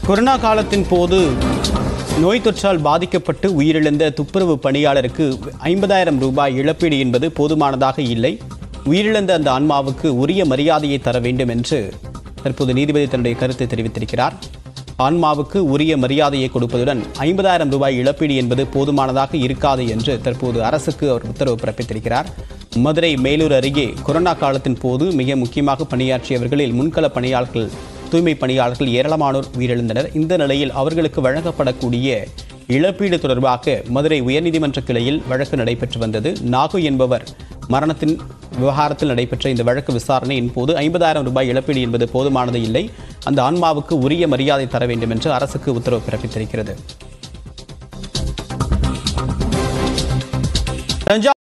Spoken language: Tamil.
கொரோனா காலத்தின் போது நோய் தொற்றால் பாதிக்கப்பட்டு உயிரிழந்த துப்புரவு பணியாளருக்கு ஐம்பதாயிரம் ரூபாய் இழப்பீடு என்பது போதுமானதாக இல்லை உயிரிழந்த அந்த ஆன்மாவுக்கு உரிய மரியாதையை தர வேண்டும் என்று தற்போது நீதிபதி தன்னுடைய கருத்தை தெரிவித்திருக்கிறார் ஆன்மாவுக்கு உரிய மரியாதையை கொடுப்பதுடன் ஐம்பதாயிரம் ரூபாய் இழப்பீடு என்பது போதுமானதாக இருக்காது என்று தற்போது அரசுக்கு அவர் உத்தரவு பிறப்பித்திருக்கிறார் மதுரை மேலூர் அருகே கொரோனா காலத்தின் போது மிக முக்கியமாக பணியாற்றியவர்களில் முன்கள பணியாளர்கள் தூய்மை பணியாளர்கள் ஏராளமானோர் உயிரிழந்தனர் இந்த நிலையில் அவர்களுக்கு வழங்கப்படக்கூடிய இழப்பீடு தொடர்பாக மதுரை உயர்நீதிமன்ற கிளையில் வழக்கு நடைபெற்று வந்தது நாகு என்பவர் மரணத்தின் விவகாரத்தில் நடைபெற்ற இந்த வழக்கு விசாரணையின் போது ஐம்பதாயிரம் ரூபாய் இழப்பீடு என்பது போதுமானது இல்லை அந்த ஆன்மாவுக்கு உரிய மரியாதை தர வேண்டும் என்று அரசுக்கு உத்தரவு பிறப்பித்திருக்கிறது தஞ்சா